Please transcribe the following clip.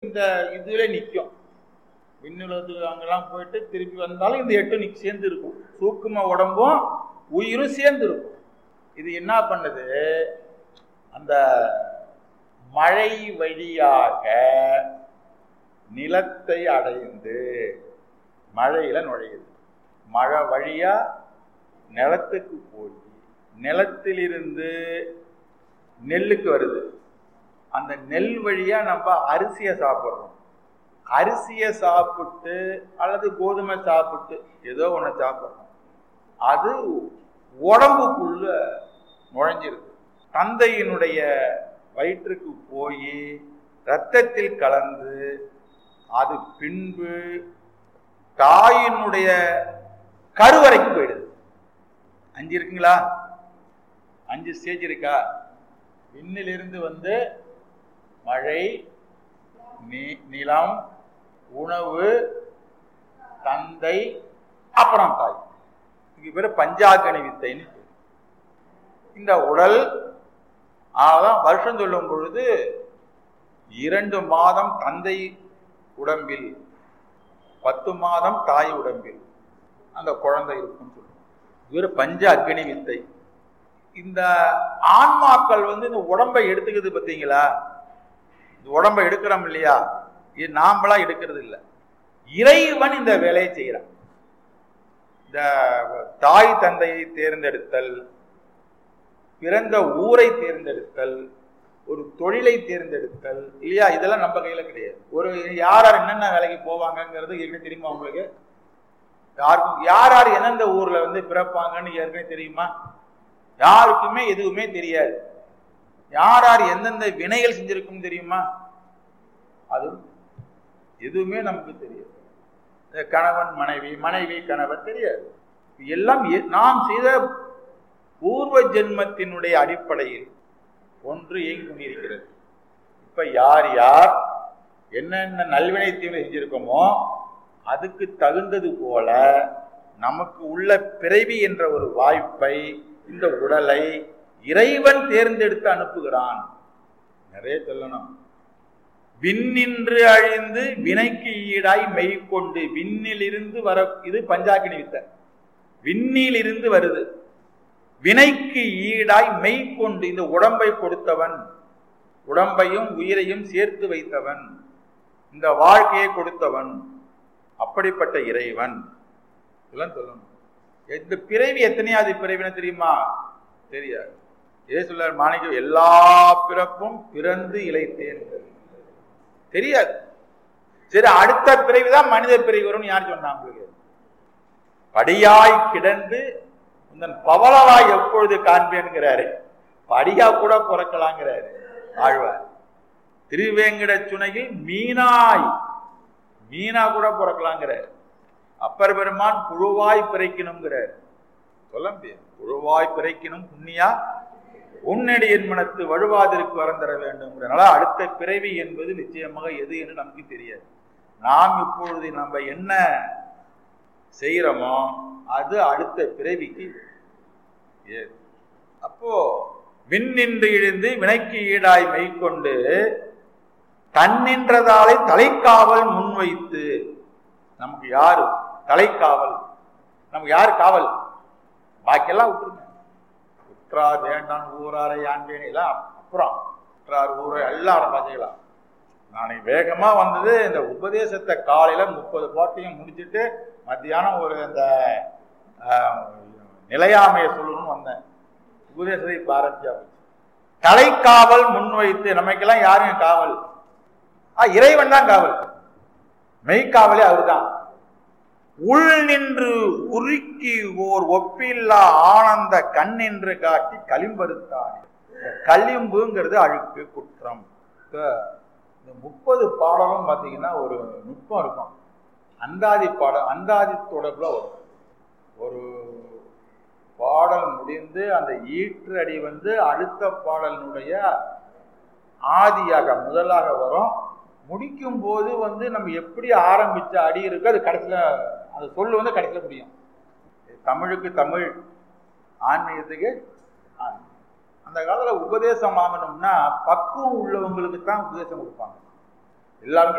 இந்த இதுல நிற்கும் விண்ணுலகத்துக்கு அங்கெல்லாம் போயிட்டு திருப்பி வந்தாலும் இந்த எட்டு நிக் சேர்ந்து இருக்கும் சூக்கும உடம்பும் உயிரும் சேர்ந்து இருக்கும் இது என்ன பண்ணுது அந்த மழை வழியாக நிலத்தை அடைந்து மழையில நுழையுது மழை வழியா நிலத்துக்கு போய் நிலத்திலிருந்து நெல்லுக்கு வருது அந்த நெல் வழியா நம்ம அரிசியை சாப்பிட்றோம் அரிசியை சாப்பிட்டு அல்லது கோதுமை சாப்பிட்டு ஏதோ ஒன்று சாப்பிட்றோம் அது உடம்புக்குள்ள நுழைஞ்சிருக்கு தந்தையினுடைய வயிற்றுக்கு போய் ரத்தத்தில் கலந்து அது பின்பு தாயினுடைய கருவறைக்கு போயிடுது அஞ்சு இருக்குங்களா அஞ்சு ஸ்டேஜ் இருக்கா விண்ணிலிருந்து வந்து மழை நி- நிலம் உணவு தந்தை அப்புறம் தாய் இதுக்கு பேர் பஞ்சாக்கணி வித்தைன்னு பேரு. இந்த உடல் அதான் வருஷம் சொல்லும் பொழுது இரண்டு மாதம் தந்தை உடம்பில் பத்து மாதம் தாய் உடம்பில் அந்த குழந்தை இருக்கும் சொல்லுவோம் இது ஒரு பஞ்ச அக்னி வித்தை இந்த ஆன்மாக்கள் வந்து இந்த உடம்பை எடுத்துக்குது பார்த்தீங்களா இந்த உடம்பை எடுக்கிறோம் இல்லையா இது நாமளா எடுக்கிறது இல்லை இறைவன் இந்த வேலையை செய்கிறான் இந்த தாய் தந்தையை தேர்ந்தெடுத்தல் பிறந்த ஊரை தேர்ந்தெடுத்தல் ஒரு தொழிலை தேர்ந்தெடுத்தல் இல்லையா இதெல்லாம் நம்ம கையில கிடையாது ஒரு யார் யார் என்னென்ன வேலைக்கு போவாங்கங்கிறது ஏற்கனவே தெரியுமா உங்களுக்கு யாருக்கும் யார் யார் எந்தெந்த ஊர்ல வந்து பிறப்பாங்கன்னு ஏற்கனவே தெரியுமா யாருக்குமே எதுவுமே தெரியாது யார் யார் எந்தெந்த வினைகள் செஞ்சிருக்கும் தெரியுமா அது எதுவுமே நமக்கு தெரியாது இந்த கணவன் மனைவி மனைவி கணவன் தெரியாது எல்லாம் எ- நாம் செய்த பூர்வ ஜென்மத்தினுடைய அடிப்படையில் ஒன்று இயங்கி கொண்டிருக்கிறது இப்ப யார் யார் என்னென்ன நல்வினை தீவிர செஞ்சிருக்கோமோ அதுக்கு தகுந்தது போல நமக்கு உள்ள பிறவி என்ற ஒரு வாய்ப்பை இந்த உடலை இறைவன் தேர்ந்தெடுத்து அனுப்புகிறான் நிறைய சொல்லணும் விண்ணின்று அழிந்து வினைக்கு ஈடாய் மெய்கொண்டு விண்ணிலிருந்து வர இது பஞ்சாக்கினி வித்தை விண்ணிலிருந்து வருது வினைக்கு ஈடாய் மெய்கொண்டு இந்த உடம்பை கொடுத்தவன் உடம்பையும் உயிரையும் சேர்த்து வைத்தவன் இந்த வாழ்க்கையை கொடுத்தவன் அப்படிப்பட்ட இறைவன் இதெல்லாம் சொல்லணும் இந்த பிறவி எத்தனையாவது பிறவின தெரியுமா தெரியாது ஏ சொல்லார் மாணிக்க எல்லா பிறப்பும் பிறந்து இழைத்தேன் தெரியாது சரி அடுத்த பிறவிதான் மனித பிறவி வரும்னு யார் சொன்னா உங்களுக்கு படியாய் கிடந்து உந்தன் பவளவாய் எப்பொழுது காண்பேன்கிறாரு படியா கூட பிறக்கலாங்கிறாரு ஆழ்வார் திருவேங்கட சுனையில் மீனாய் மீனா கூட பிறக்கலாங்கிறார் அப்பர் பெருமான் புழுவாய் பிறக்கணுங்கிறார் சொல்ல முடியாது புழுவாய் பிறக்கணும் புண்ணியா உன்னடியின் மனத்து வழுவாதிற்கு வரம் தர வேண்டும்ங்கிறனால அடுத்த பிறவி என்பது நிச்சயமாக எது என்று நமக்கு தெரியாது நாம் இப்பொழுது நம்ம என்ன செய்யறோமோ அது அடுத்த பிறவிக்கு ஏது அப்போ விண்ணின்று இழிந்து வினைக்கு ஈடாய் மெய்க்கொண்டு தன்னின்றதாலை தலைக்காவல் முன்வைத்து நமக்கு யாரு தலைக்காவல் நமக்கு யாரு காவல் பாக்கியெல்லாம் விட்டுருங்க உற்றார் வேண்டான் ஊராரை யான்பேன் எல்லாம் அப்புறம் உற்றார் ஊரை எல்லாம் பார்த்துக்கலாம் நாளைக்கு வேகமா வந்தது இந்த உபதேசத்தை காலையில முப்பது பாட்டையும் முடிச்சுட்டு மத்தியானம் ஒரு இந்த ஆஹ், நிலையாமையை சொல்லணும்னு வந்தேன் உபதேசத்தை இப்ப ஆரம்பிச்சா போச்சு. தலைக்காவல் முன்வைத்து நமக்கெல்லாம் யாரும் காவல் ஆ, இறைவன் தான் காவல் மெய்க்காவலே அவர்தான் உள் நின்று உருக்கி ஓர் ஒப்பில்லா ஆனந்த கண் என்று காட்டி களிம்பருத்தான் இந்த களிம்புங்கிறது அழுக்கு குற்றம் இப்ப இந்த முப்பது பாடலும் பார்த்தீங்கன்னா ஒரு நுட்பம் இருக்கும் அந்தாதி பாடல் அந்தாதி தொடர்புல வரும் ஒரு பாடல் முடிந்து அந்த ஈற்று அடி வந்து அடுத்த பாடலினுடைய ஆதியாக முதலாக வரும் முடிக்கும் போது வந்து நம்ம எப்படி ஆரம்பிச்ச அடி இருக்கு அது கடைசியில அந்த சொல்லு வந்து கடைசியில முடியும் தமிழுக்கு தமிழ் ஆன்மீகத்துக்கு ஆன்மீகம் அந்த காலத்துல உபதேசம் வாங்கணும்னா பக்குவம் உள்ளவங்களுக்கு தான் உபதேசம் கொடுப்பாங்க எல்லாரும்